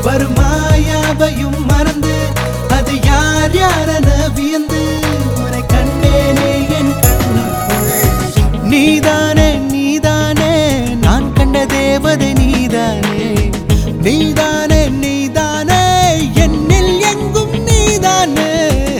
வருமாயாவையும் மறந்து அது யார் யாரென வியந்து உன்னை கண்டேனே என் கண்ணுக்குள் நீதானே நீதானே நான் கண்ட தேவதை நீதானே நீதானே நீதானே என்னில் எங்கும் நீதானே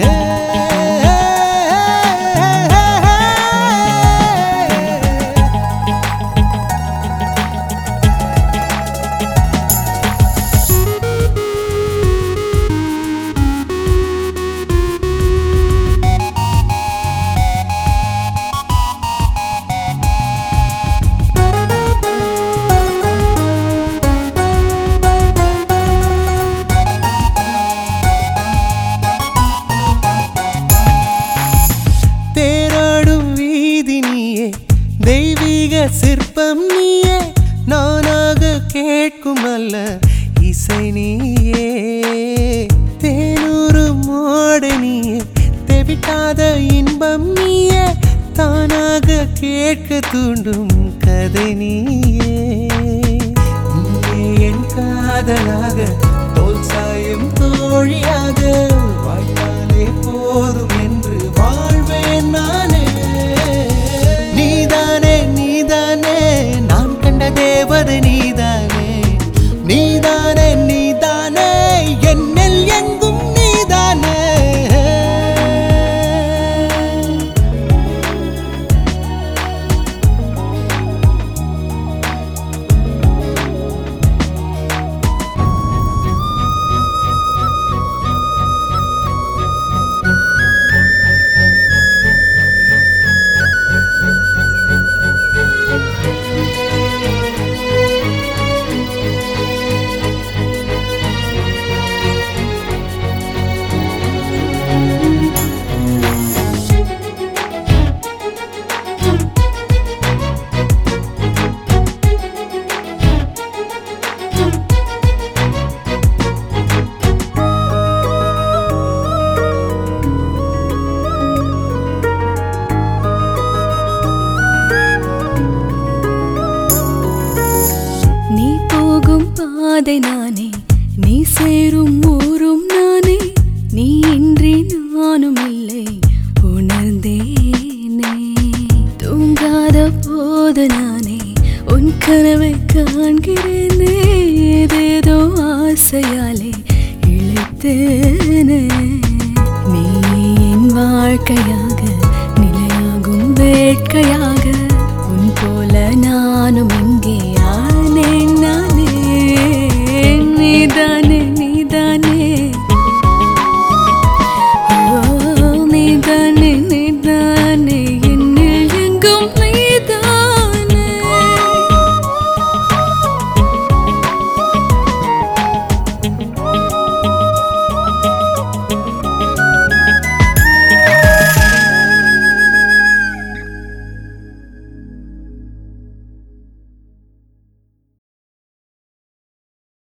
தேராடும் வீதி நீயே தெய்வீக சிற்பம் நீயே நானாக கேட்கும் அல்ல இசை நீயே தேனூறு மோடு நீயே தெவிட்டாத இன்பம் நீயே தானாக கேட்க தூண்டும் கதை நீயே நீயே என் காதலாக தோல் சாயும் தோழியாக வாய்த்தாலே போதும் என்று வாழ்வேன் நானே நீதானே நீதானே நான் கண்ட தேவதை நீதானே நீதானே நீதானே என்னில் எங்கும் நீதானே நீ போகும் பாதை நானே நீ சேரும் ஊரும் நானே நீ இன்றி நானும் இல்லை உணர்ந்தேனே தூங்காத போது நானே உன் கனவை காண்கிறேனே ஏதேதோ ஆசையாலே இழைத்தேனே நீ என் வாழ்க்கையாக நிலையாகும் வேட்கையாக உன் போல நானும் இங்கே ஆனேன்